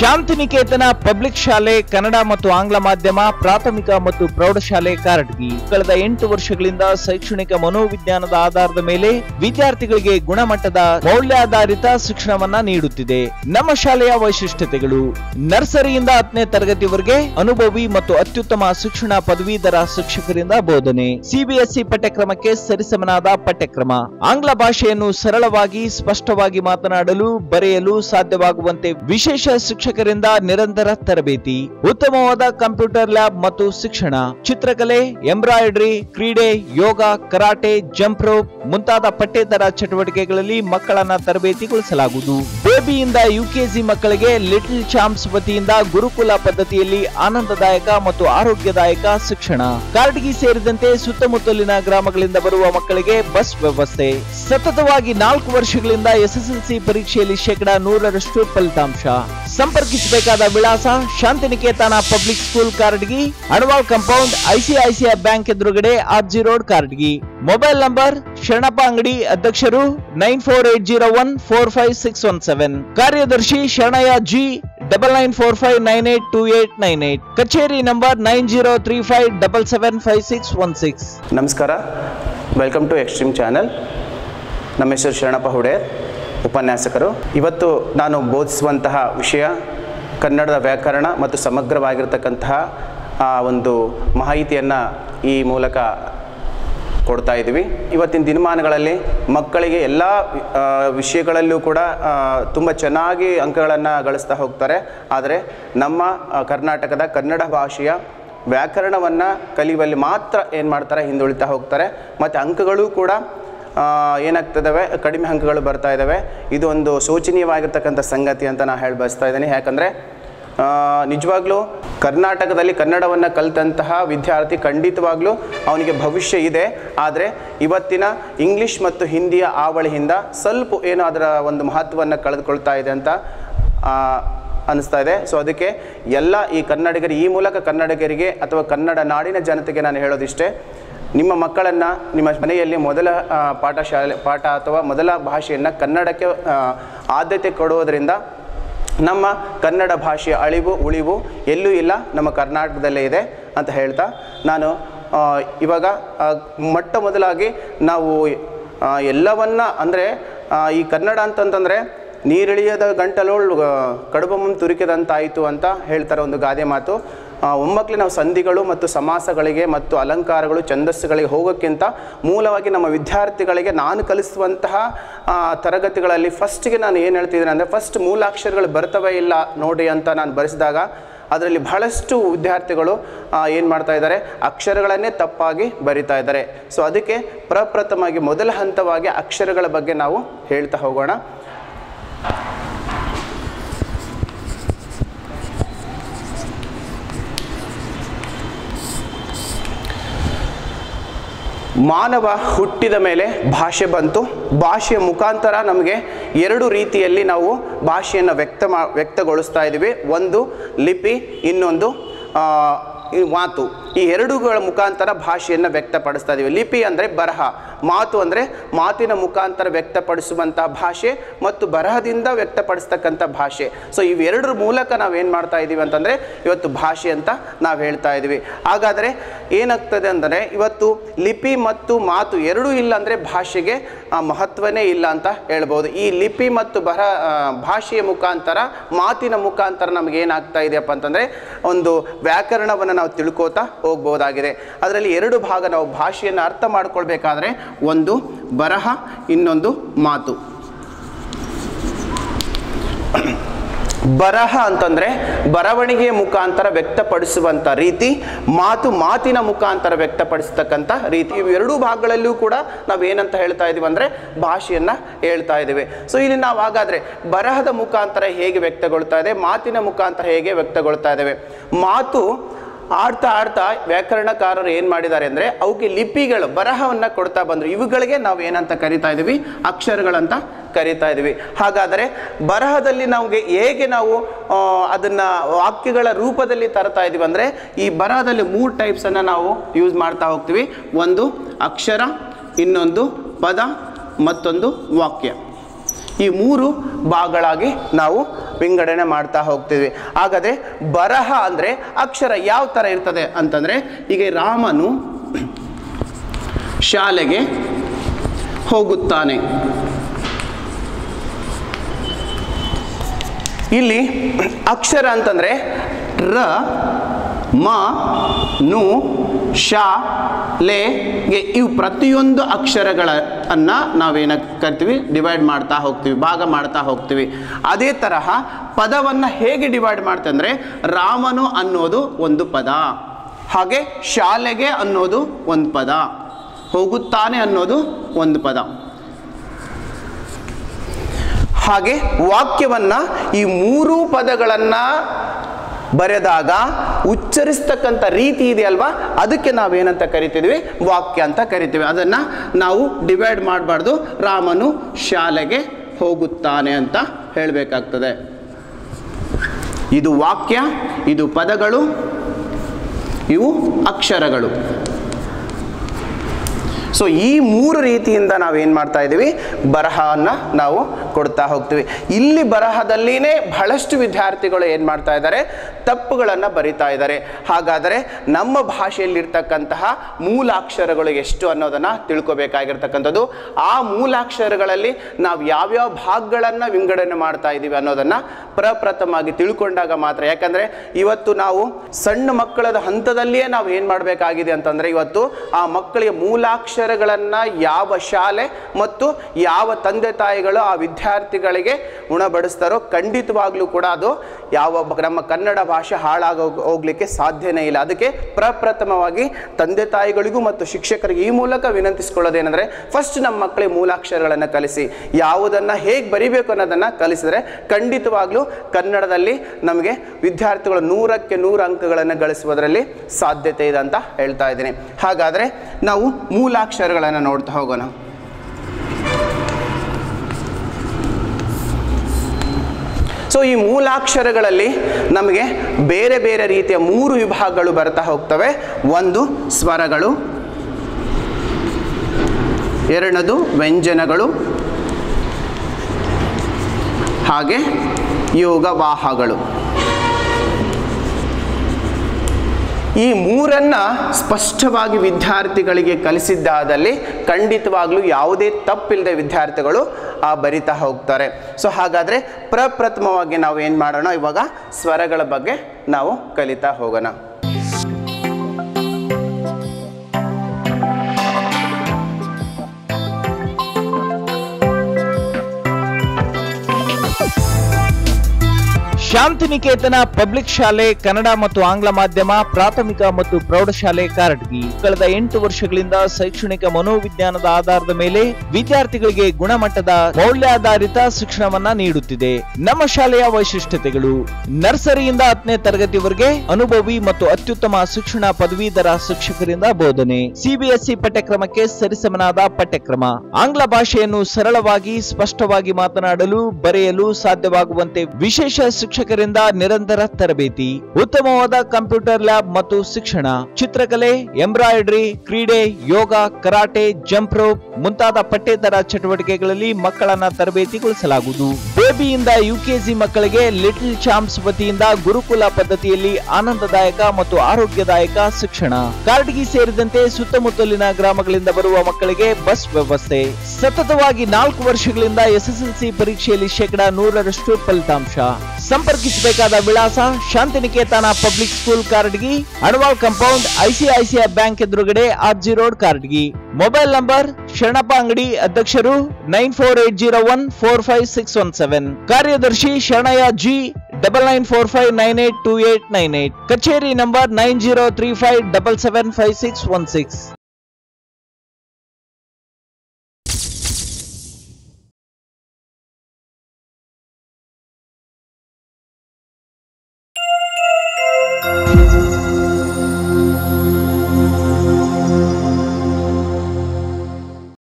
Shantiniketan public ಶಾಲೆ ಕನ್ನಡ ಮತ್ತು ಆಂಗ್ಲ ಮಾಧ್ಯಮ ಪ್ರಾಥಮಿಕ ಮತ್ತು ಪ್ರೌಢಶಾಲೆ ಕಾರಟಗಿ ಕಳೆದ ಎಂಟು ವರ್ಷಗಳಿಂದ ಶೈಕ್ಷಣಿಕ ಮನೋವಿಜ್ಞಾನದ ಆಧಾರದ ಮೇಲೆ ವಿದ್ಯಾರ್ಥಿಗಳಿಗೆ ಗುಣಮಟ್ಟದ ಮೌಲ್ಯಾಧಾರಿತ ಶಿಕ್ಷಣವನ್ನ ನೀಡುತ್ತಿದೆ ನಮ್ಮ ಶಾಲೆಯ ವೈಶಿಷ್ಟ್ಯತೆಗಳು ನರ್ಸರಿಯಿಂದ ಹತ್ತನೇ ತರಗತಿವರೆಗೆ ಅನುಭವಿ ಮತ್ತು ಅತ್ಯುತ್ತಮ ಶಿಕ್ಷಣ ಪದವೀಧರ ಶಿಕ್ಷಕರಿಂದ ಬೋಧನೆ ಸಿಬಿಎಸ್ಇ ಪಠ್ಯಕ್ರಮಕ್ಕೆ ಸರಿಸಮನಾದ ಪಠ್ಯಕ್ರಮ ಆಂಗ್ಲ ಭಾಷೆಯನ್ನು ಸರಳವಾಗಿ ಸ್ಪಷ್ಟವಾಗಿ ಮಾತನಾಡಲು ಬರೆಯಲು ಸಾಧ್ಯವಾಗುವಂತೆ ವಿಶೇಷ ಶಿಕ್ಷಕರಿಂದ ನಿರಂತರ ತರಬೇತಿ ಉತ್ತಮವಾದ ಕಂಪ್ಯೂಟರ್ ಲ್ಯಾಬ್ ಮತ್ತು ಶಿಕ್ಷಣ ಚಿತ್ರಕಲೆ ಎಂಬ್ರಾಯ್ಡರಿ ಕ್ರೀಡೆ ಯೋಗ ಕರಾಟೆ ಜಂಪ್ ರೋಪ್ ಮುಂತಾದ ಪಠ್ಯೇತರ ಚಟುವಟಿಕೆಗಳಲ್ಲಿ ಮಕ್ಕಳನ್ನ ತರಬೇತಿಗೊಳಿಸಲಾಗುವುದು ಬೇಬಿಯಿಂದ ಯುಕೆಜಿ ಮಕ್ಕಳಿಗೆ ಲಿಟಲ್ ಚಾಂಪ್ಸ್ ವತಿಯಿಂದ ಗುರುಕುಲ ಪದ್ಧತಿಯಲ್ಲಿ ಆನಂದದಾಯಕ ಮತ್ತು ಆರೋಗ್ಯದಾಯಕ ಶಿಕ್ಷಣ ಕಾರಟಗಿ ಸೇರಿದಂತೆ ಸುತ್ತಮುತ್ತಲಿನ ಗ್ರಾಮಗಳಿಂದ ಬರುವ ಮಕ್ಕಳಿಗೆ ಬಸ್ ವ್ಯವಸ್ಥೆ ಸತತವಾಗಿ ನಾಲ್ಕು ವರ್ಷಗಳಿಂದ ಎಸ್ಎಸ್ಎಲ್ಸಿ ಪರೀಕ್ಷೆಯಲ್ಲಿ ಶೇಕಡ ನೂರರಷ್ಟು ಫಲಿತಾಂಶ ಸಂಪರ್ಕಿಸಬೇಕಾದ ವಿಳಾಸ Shantiniketan public school Karatagi Anawal compound ICICI bank ಎದುರುಗಡೆ RG road Karatagi mobile number Sharanappa Angadi ಅಧ್ಯಕ್ಷರು nine four eight zero one four five six one seven ಕಾರ್ಯದರ್ಶಿ Sharanayya ji double nine four five nine eight two eight nine eight ಕಚೇರಿ number nine zero three five double seven five six one six ನಮಸ್ಕಾರ welcome to extreme channel ನಮ್ಮ ಹೆಸರು ಶರಣಪ್ಪ ಹುಡೇರ್ ಉಪನ್ಯಾಸಕರು ಇವತ್ತು ನಾನು ಬೋಧಿಸುವಂತಹ ವಿಷಯ ಕನ್ನಡದ ವ್ಯಾಕರಣ ಮತ್ತು ಸಮಗ್ರವಾಗಿರ್ತಕ್ಕಂತಹ ಆ ಒಂದು ಮಾಹಿತಿಯನ್ನು ಈ ಮೂಲಕ ಕೊಡ್ತಾ ಇದ್ದೀವಿ ಇವತ್ತಿನ ದಿನಮಾನಗಳಲ್ಲಿ ಮಕ್ಕಳಿಗೆ ಎಲ್ಲ ಆ, ವಿಷಯಗಳಲ್ಲೂ ಕೂಡ ತುಂಬ ಚೆನ್ನಾಗಿ ಅಂಕಗಳನ್ನು ಗಳಿಸ್ತಾ ಹೋಗ್ತಾರೆ ಆದರೆ ನಮ್ಮ ಆ, ಕರ್ನಾಟಕದ ಕನ್ನಡ ಭಾಷೆಯ ವ್ಯಾಕರಣವನ್ನು ಕಲಿಯುವಲ್ಲಿ ಮಾತ್ರ ಏನು ಮಾಡ್ತಾರೆ ಹಿಂದುಳಿತಾ ಹೋಗ್ತಾರೆ ಮತ್ತು ಅಂಕಗಳು ಕೂಡ ಆ, ಏನಾಗ್ತದವೆ ಕಡಿಮೆ ಅಂಕಗಳು ಬರ್ತಾ ಇದ್ದಾವೆ ಇದು ಒಂದು ಶೋಚನೀಯವಾಗಿರ್ತಕ್ಕಂಥ ಸಂಗತಿ ಅಂತ ನಾನು ಹೇಳಿ ಬಯಸ್ತಾ ಇದ್ದೀನಿ ಯಾಕಂದರೆ ನಿಜವಾಗ್ಲೂ ಕರ್ನಾಟಕದಲ್ಲಿ ಕನ್ನಡವನ್ನು ಕಲಿತಂತಹ ವಿದ್ಯಾರ್ಥಿ ಖಂಡಿತವಾಗ್ಲೂ ಅವನಿಗೆ ಭವಿಷ್ಯ ಇದೆ ಆದರೆ ಇವತ್ತಿನ ಇಂಗ್ಲೀಷ್ ಮತ್ತು ಹಿಂದಿಯ ಆವಳಿಯಿಂದ ಸ್ವಲ್ಪ ಏನೋ ಅದರ ಒಂದು ಮಹತ್ವವನ್ನು ಕಳೆದುಕೊಳ್ತಾ ಇದೆ ಅಂತ ಆ, ಅನ್ನಿಸ್ತಾ ಇದೆ ಸೊ ಅದಕ್ಕೆ ಎಲ್ಲ ಈ ಕನ್ನಡಿಗರು ಈ ಮೂಲಕ ಕನ್ನಡಿಗರಿಗೆ ಅಥವಾ ಕನ್ನಡ ನಾಡಿನ ಜನತೆಗೆ ನಾನು ಹೇಳೋದಿಷ್ಟೇ ನಿಮ್ಮ ಮಕ್ಕಳನ್ನು ನಿಮ್ಮ ಮನೆಯಲ್ಲಿ ಮೊದಲ ಆ, ಪಾಠ ಶಾಲೆ ಪಾಠ ಅಥವಾ ಮೊದಲ ಭಾಷೆಯನ್ನು ಕನ್ನಡಕ್ಕೆ ಆ, ಆದ್ಯತೆ ಕೊಡುವುದರಿಂದ ನಮ್ಮ ಕನ್ನಡ ಭಾಷೆಯ ಅಳಿವು ಉಳಿವು ಎಲ್ಲೂ ಇಲ್ಲ ನಮ್ಮ ಕರ್ನಾಟಕದಲ್ಲೇ ಇದೆ ಅಂತ ಹೇಳ್ತಾ ನಾನು ಆ, ಇವಾಗ ಆ, ಮೊಟ್ಟ ಮೊದಲಾಗಿ ನಾವು ಆ, ಎಲ್ಲವನ್ನ ಅಂದರೆ ಈ ಕನ್ನಡ ಅಂತಂತಂದರೆ ನೀರಿಳಿಯದ ಗಂಟಲೋಳು ಕಡುಬಮ್ಮನ್ ತುರುಕಿದಂತಾಯಿತು ಅಂತ ಹೇಳ್ತಾರೆ ಒಂದು ಗಾದೆ ಮಾತು ಆ, ಒಮ್ಮಕ್ಕಲಿ ನಾವು ಸಂಧಿಗಳು ಮತ್ತು ಸಮಾಸಗಳಿಗೆ ಮತ್ತು ಅಲಂಕಾರಗಳು ಛಂದಸ್ಸುಗಳಿಗೆ ಹೋಗೋಕ್ಕಿಂತ ಮೂಲವಾಗಿ ನಮ್ಮ ವಿದ್ಯಾರ್ಥಿಗಳಿಗೆ ನಾನು ಕಲಿಸುವಂತಹ ಆ, ತರಗತಿಗಳಲ್ಲಿ ಫಸ್ಟಿಗೆ ನಾನು ಏನು ಹೇಳ್ತಿದ್ದೀನಿ ಅಂದರೆ ಫಸ್ಟ್ ಮೂಲಾಕ್ಷರಗಳು ಬರ್ತವೇ ಇಲ್ಲ ನೋಡಿ ಅಂತ ನಾನು ಬರೆಸಿದಾಗ ಅದರಲ್ಲಿ ಬಹಳಷ್ಟು ವಿದ್ಯಾರ್ಥಿಗಳು ಏನು ಮಾಡ್ತಾ ಇದ್ದಾರೆ ಅಕ್ಷರಗಳನ್ನೇ ತಪ್ಪಾಗಿ ಬರಿತಾ ಇದ್ದಾರೆ ಸೊ ಅದಕ್ಕೆ ಪ್ರಪ್ರಥಮವಾಗಿ ಮೊದಲ ಹಂತವಾಗಿ ಅಕ್ಷರಗಳ ಬಗ್ಗೆ ನಾವು ಹೇಳ್ತಾ ಹೋಗೋಣ ಮಾನವ ಹುಟ್ಟಿದ ಮೇಲೆ ಭಾಷೆ ಬಂತು ಭಾಷೆಯ ಮುಖಾಂತರ ನಮಗೆ ಎರಡು ರೀತಿಯಲ್ಲಿ ನಾವು ಭಾಷೆಯನ್ನು ವ್ಯಕ್ತ ಮಾ ವ್ಯಕ್ತಗೊಳಿಸ್ತಾ ಇದ್ದೀವಿ ಒಂದು ಲಿಪಿ ಇನ್ನೊಂದು ಆ, ಈ ಮಾತು ಈ ಎರಡುಗಳ ಮುಖಾಂತರ ಭಾಷೆಯನ್ನು ವ್ಯಕ್ತಪಡಿಸ್ತಾ ಇದ್ದೀವಿ ಲಿಪಿ ಅಂದರೆ ಬರಹ ಮಾತು ಅಂದರೆ ಮಾತಿನ ಮುಖಾಂತರ ವ್ಯಕ್ತಪಡಿಸುವಂತಹ ಭಾಷೆ ಮತ್ತು ಬರಹದಿಂದ ವ್ಯಕ್ತಪಡಿಸ್ತಕ್ಕಂಥ ಭಾಷೆ ಸೊ ಇವೆರಡರ ಮೂಲಕ ನಾವು ಏನು ಮಾಡ್ತಾ ಇದ್ದೀವಿ ಅಂತಂದರೆ ಇವತ್ತು ಭಾಷೆ ಅಂತ ನಾವು ಹೇಳ್ತಾ ಇದ್ದೀವಿ ಹಾಗಾದರೆ ಏನಾಗ್ತದೆ ಅಂದರೆ ಇವತ್ತು ಲಿಪಿ ಮತ್ತು ಮಾತು ಎರಡೂ ಇಲ್ಲ ಅಂದರೆ ಭಾಷೆಗೆ ಆ, ಮಹತ್ವನೇ ಇಲ್ಲ ಅಂತ ಹೇಳ್ಬೋದು ಈ ಲಿಪಿ ಮತ್ತು ಬರ ಆ, ಭಾಷೆಯ ಮುಖಾಂತರ ಮಾತಿನ ಮುಖಾಂತರ ನಮಗೆ ಏನಾಗ್ತಾ ಇದೆಯಪ್ಪ ಅಂತಂದರೆ ಒಂದು ವ್ಯಾಕರಣವನ್ನು ನಾವು ತಿಳ್ಕೋತಾ ಹೋಗ್ಬೋದಾಗಿದೆ ಅದರಲ್ಲಿ ಎರಡು ಭಾಗ ನಾವು ಭಾಷೆಯನ್ನು ಅರ್ಥ ಮಾಡ್ಕೊಳ್ಬೇಕಾದ್ರೆ ಒಂದು ಬರಹ ಇನ್ನೊಂದು ಮಾತು ಬರಹ ಅಂತಂದರೆ ಬರವಣಿಗೆಯ ಮುಖಾಂತರ ವ್ಯಕ್ತಪಡಿಸುವಂಥ ರೀತಿ ಮಾತು ಮಾತಿನ ಮುಖಾಂತರ ವ್ಯಕ್ತಪಡಿಸ್ತಕ್ಕಂಥ ರೀತಿ ಇವು ಎರಡೂ ಭಾಗಗಳಲ್ಲೂ ಕೂಡ ನಾವು ಏನಂತ ಹೇಳ್ತಾ ಇದ್ದೀವಿ ಅಂದರೆ ಭಾಷೆಯನ್ನು ಹೇಳ್ತಾ ಇದ್ದೀವಿ ಸೊ ಇಲ್ಲಿ ನಾವು ಹಾಗಾದರೆ ಬರಹದ ಮುಖಾಂತರ ಹೇಗೆ ವ್ಯಕ್ತಗೊಳ್ತಾ ಇದೆ ಮಾತಿನ ಮುಖಾಂತರ ಹೇಗೆ ವ್ಯಕ್ತಗೊಳ್ತಾ ಇದ್ದೇವೆ ಮಾತು ಆಡ್ತಾ ಆಡ್ತಾ ವ್ಯಾಕರಣಕಾರರು ಏನು ಮಾಡಿದ್ದಾರೆ ಅಂದರೆ ಅವಕ್ಕೆ ಲಿಪಿಗಳು ಬರಹವನ್ನು ಕೊಡ್ತಾ ಬಂದರು ಇವುಗಳಿಗೆ ನಾವು ಏನಂತ ಕರಿತಾ ಇದ್ದೀವಿ ಅಕ್ಷರಗಳಂತ ಕರಿತಾ ಇದ್ದೀವಿ ಹಾಗಾದರೆ ಬರಹದಲ್ಲಿ ನಮಗೆ ಹೇಗೆ ನಾವು ಆ, ಅದನ್ನ ವಾಕ್ಯಗಳ ರೂಪದಲ್ಲಿ ತರ್ತಾ ಇದ್ದೀವಿ ಅಂದರೆ ಈ ಬರಹದಲ್ಲಿ ಮೂರು ಟೈಪ್ಸನ್ನು ನಾವು ಯೂಸ್ ಮಾಡ್ತಾ ಹೋಗ್ತೀವಿ ಒಂದು ಅಕ್ಷರ ಇನ್ನೊಂದು ಪದ ಮತ್ತೊಂದು ವಾಕ್ಯ ಈ ಮೂರು ಭಾಗಗಳಾಗಿ ನಾವು ವಿಂಗಡಣೆ ಮಾಡ್ತಾ ಹೋಗ್ತೀವಿ ಹಾಗಾದರೆ ಬರಹ ಅಂದರೆ ಅಕ್ಷರ ಯಾವ ಥರ ಇರ್ತದೆ ಅಂತಂದರೆ ಈಗ ರಾಮನು ಶಾಲೆಗೆ ಹೋಗುತ್ತಾನೆ ಇಲ್ಲಿ ಅಕ್ಷರ ಅಂತಂದರೆ ರ ಮ ನು ಶ ಲೇ ಗೆ ಇವು ಪ್ರತಿಯೊಂದು ಅಕ್ಷರಗಳ ಅನ್ನ ನಾವೇನ ಕರಿತೀವಿ ಡಿವೈಡ್ ಮಾಡ್ತಾ ಹೋಗ್ತೀವಿ ಭಾಗ ಮಾಡ್ತಾ ಹೋಗ್ತೀವಿ ಅದೇ ತರಹ ಪದವನ್ನು ಹೇಗೆ ಡಿವೈಡ್ ಮಾಡ್ತೆ ಅಂದರೆ ರಾಮನು ಅನ್ನೋದು ಒಂದು ಪದ ಹಾಗೆ ಶಾಲೆಗೆ ಅನ್ನೋದು ಒಂದು ಪದ ಹೋಗುತ್ತಾನೆ ಅನ್ನೋದು ಒಂದು ಪದ ಹಾಗೆ ವಾಕ್ಯವನ್ನ ಈ ಮೂರೂ ಪದಗಳನ್ನ ಬರೆದಾಗ ಉಚ್ಚರಿಸ್ತಕ್ಕಂಥ ರೀತಿ ಇದೆಯಲ್ವಾ ಅದಕ್ಕೆ ನಾವೇನಂತ ಕರಿತಿದ್ವಿ ವಾಕ್ಯ ಅಂತ ಕರಿತೀವಿ ಅದನ್ನು ನಾವು ಡಿವೈಡ್ ಮಾಡಬಾರ್ದು ರಾಮನು ಶಾಲೆಗೆ ಹೋಗುತ್ತಾನೆ ಅಂತ ಹೇಳಬೇಕಾಗ್ತದೆ ಇದು ವಾಕ್ಯ ಇದು ಪದಗಳು ಇವು ಅಕ್ಷರಗಳು ಸೊ ಈ ಮೂರು ರೀತಿಯಿಂದ ನಾವೇನು ಮಾಡ್ತಾ ಇದ್ದೀವಿ ಬರಹವನ್ನು ನಾವು ಕೊಡ್ತಾ ಹೋಗ್ತೀವಿ ಇಲ್ಲಿ ಬರಹದಲ್ಲಿನೇ ಬಹಳಷ್ಟು ವಿದ್ಯಾರ್ಥಿಗಳು ಏನು ಮಾಡ್ತಾ ಇದ್ದಾರೆ ತಪ್ಪುಗಳನ್ನು ಬರಿತಾ ಇದ್ದಾರೆ ಹಾಗಾದರೆ ನಮ್ಮ ಭಾಷೆಯಲ್ಲಿರ್ತಕ್ಕಂತಹ ಮೂಲಾಕ್ಷರಗಳು ಎಷ್ಟು ಅನ್ನೋದನ್ನು ತಿಳ್ಕೊಬೇಕಾಗಿರ್ತಕ್ಕಂಥದ್ದು ಆ ಮೂಲಾಕ್ಷರಗಳಲ್ಲಿ ನಾವು ಯಾವ್ಯಾವ ಭಾಗಗಳನ್ನು ವಿಂಗಡಣೆ ಮಾಡ್ತಾ ಇದ್ದೀವಿ ಅನ್ನೋದನ್ನು ಪ್ರಪ್ರಥಮವಾಗಿ ತಿಳ್ಕೊಂಡಾಗ ಮಾತ್ರ ಯಾಕಂದರೆ ಇವತ್ತು ನಾವು ಸಣ್ಣ ಮಕ್ಕಳದ ಹಂತದಲ್ಲಿಯೇ ನಾವು ಏನು ಮಾಡಬೇಕಾಗಿದೆ ಅಂತಂದರೆ ಇವತ್ತು ಆ ಮಕ್ಕಳಿಗೆ ಮೂಲಾಕ್ಷರಗಳನ್ನು ಯಾವ ಶಾಲೆ ಮತ್ತು ಯಾವ ತಂದೆ ತಾಯಿಗಳು ಆ ವಿದ್ಯಾರ್ಥಿಗಳಿಗೆ ಉಣಬಡಿಸ್ತಾರೋ ಖಂಡಿತವಾಗ್ಲೂ ಕೂಡ ಅದು ಯಾವ ಬ- ನಮ್ಮ ಕನ್ನಡ ಭಾಷೆ ಹಾಳಾಗ ಹೋಗ್ಲಿಕ್ಕೆ ಸಾಧ್ಯನೇ ಇಲ್ಲ ಅದಕ್ಕೆ ಪ್ರಪ್ರಥಮವಾಗಿ ತಂದೆ ತಾಯಿಗಳಿಗೂ ಮತ್ತು ಶಿಕ್ಷಕರಿಗೆ ಈ ಮೂಲಕ ವಿನಂತಿಸ್ಕೊಳ್ಳೋದೇನೆಂದರೆ ಫಸ್ಟ್ ನಮ್ಮ ಮಕ್ಕಳಿಗೆ ಮೂಲಾಕ್ಷರಗಳನ್ನು ಕಲಿಸಿ ಯಾವುದನ್ನು ಹೇಗೆ ಬರಿಬೇಕು ಅನ್ನೋದನ್ನು ಕಲಿಸಿದ್ರೆ ಖಂಡಿತವಾಗ್ಲೂ ಕನ್ನಡದಲ್ಲಿ ನಮಗೆ ವಿದ್ಯಾರ್ಥಿಗಳು ನೂರಕ್ಕೆ ನೂರು ಅಂಕಗಳನ್ನು ಗಳಿಸುವುದರಲ್ಲಿ ಸಾಧ್ಯತೆ ಇದೆ ಅಂತ ಹೇಳ್ತಾ ಇದ್ದೀನಿ ಹಾಗಾದರೆ ನಾವು ಮೂಲಾಕ್ಷರಗಳನ್ನು ನೋಡ್ತಾ ಹೋಗೋಣ ಸೊ ಈ ಮೂಲಾಕ್ಷರಗಳಲ್ಲಿ ನಮಗೆ ಬೇರೆ ಬೇರೆ ರೀತಿಯ ಮೂರು ವಿಭಾಗಗಳು ಬರ್ತಾ ಹೋಗ್ತವೆ ಒಂದು ಸ್ವರಗಳು ಎರಡನೇದು ವ್ಯಂಜನಗಳು ಹಾಗೆ ಯೋಗವಾಹಗಳು ಈ ಮೂರನ್ನ ಸ್ಪಷ್ಟವಾಗಿ ವಿದ್ಯಾರ್ಥಿಗಳಿಗೆ ಕಲಿಸಿದ್ದಾದಲ್ಲಿ ಖಂಡಿತವಾಗ್ಲೂ ಯಾವುದೇ ತಪ್ಪಿಲ್ಲದೆ ವಿದ್ಯಾರ್ಥಿಗಳು ಆ ಬರಿತಾ ಹೋಗ್ತಾರೆ ಸೊ ಹಾಗಾದರೆ ಪ್ರಪ್ರಥಮವಾಗಿ ನಾವು ಏನು ಮಾಡೋಣ ಇವಾಗ ಸ್ವರಗಳ ಬಗ್ಗೆ ನಾವು ಕಲಿತಾ ಹೋಗೋಣ ಶಾಂತಿನಿಕೇತನ ಪಬ್ಲಿಕ್ ಶಾಲೆ ಕನ್ನಡ ಮತ್ತು ಆಂಗ್ಲ ಮಾಧ್ಯಮ ಪ್ರಾಥಮಿಕ ಮತ್ತು ಪ್ರೌಢಶಾಲೆ ಕಾರಟಗಿ ಕಳೆದ ಎಂಟು ವರ್ಷಗಳಿಂದ ಶೈಕ್ಷಣಿಕ ಮನೋವಿಜ್ಞಾನದ ಆಧಾರದ ಮೇಲೆ ವಿದ್ಯಾರ್ಥಿಗಳಿಗೆ ಗುಣಮಟ್ಟದ ಮೌಲ್ಯಾಧಾರಿತ ಶಿಕ್ಷಣವನ್ನ ನೀಡುತ್ತಿದೆ ನಮ್ಮ ಶಾಲೆಯ ವೈಶಿಷ್ಟ್ಯತೆಗಳು ನರ್ಸರಿಯಿಂದ ಹತ್ತನೇ ತರಗತಿವರೆಗೆ ಅನುಭವಿ ಮತ್ತು ಅತ್ಯುತ್ತಮ ಶಿಕ್ಷಣ ಪದವೀಧರ ಶಿಕ್ಷಕರಿಂದ ಬೋಧನೆ ಸಿಬಿಎಸ್ಇ ಪಠ್ಯಕ್ರಮಕ್ಕೆ ಸರಿಸಮನಾದ ಪಠ್ಯಕ್ರಮ ಆಂಗ್ಲ ಭಾಷೆಯನ್ನು ಸರಳವಾಗಿ ಸ್ಪಷ್ಟವಾಗಿ ಮಾತನಾಡಲು ಬರೆಯಲು ಸಾಧ್ಯವಾಗುವಂತೆ ವಿಶೇಷ ಶಿಕ್ಷಕರಿಂದ ನಿರಂತರ ತರಬೇತಿ ಉತ್ತಮವಾದ ಕಂಪ್ಯೂಟರ್ ಲ್ಯಾಬ್ ಮತ್ತು ಶಿಕ್ಷಣ ಚಿತ್ರಕಲೆ ಎಂಬ್ರಾಯ್ಡರಿ ಕ್ರೀಡೆ ಯೋಗ ಕರಾಟೆ ಜಂಪ್ ರೋಪ್ ಮುಂತಾದ ಪಠ್ಯೇತರ ಚಟುವಟಿಕೆಗಳಲ್ಲಿ ಮಕ್ಕಳನ್ನ ತರಬೇತಿಗೊಳಿಸಲಾಗುವುದು ಬೇಬಿಯಿಂದ ಯುಕೆಜಿ ಮಕ್ಕಳಿಗೆ ಲಿಟಲ್ ಚಾಂಪ್ಸ್ ವತಿಯಿಂದ ಗುರುಕುಲ ಪದ್ಧತಿಯಲ್ಲಿ ಆನಂದದಾಯಕ ಮತ್ತು ಆರೋಗ್ಯದಾಯಕ ಶಿಕ್ಷಣ ಕಾರಟಗಿ ಸೇರಿದಂತೆ ಸುತ್ತಮುತ್ತಲಿನ ಗ್ರಾಮಗಳಿಂದ ಬರುವ ಮಕ್ಕಳಿಗೆ ಬಸ್ ವ್ಯವಸ್ಥೆ ಸತತವಾಗಿ ನಾಲ್ಕು ವರ್ಷಗಳಿಂದ ಎಸ್ಎಸ್ಎಲ್ಸಿ ಪರೀಕ್ಷೆಯಲ್ಲಿ ಶೇಕಡಾ ನೂರರಷ್ಟು ಫಲಿತಾಂಶ ಸಂಪರ್ಕಿಸಬೇಕಾದ ವಿಳಾಸ Shantiniketan public school Karatagi Anawal compound ICICI bank ಎದುರುಗಡೆ RG road Karatagi mobile number Sharanappa Angadi ಅಧ್ಯಕ್ಷರು nine four eight zero one four five six one seven ಕಾರ್ಯದರ್ಶಿ Sharanayya ji double nine four five nine eight two eight nine eight ಕಚೇರಿ number nine zero three five double seven five six one six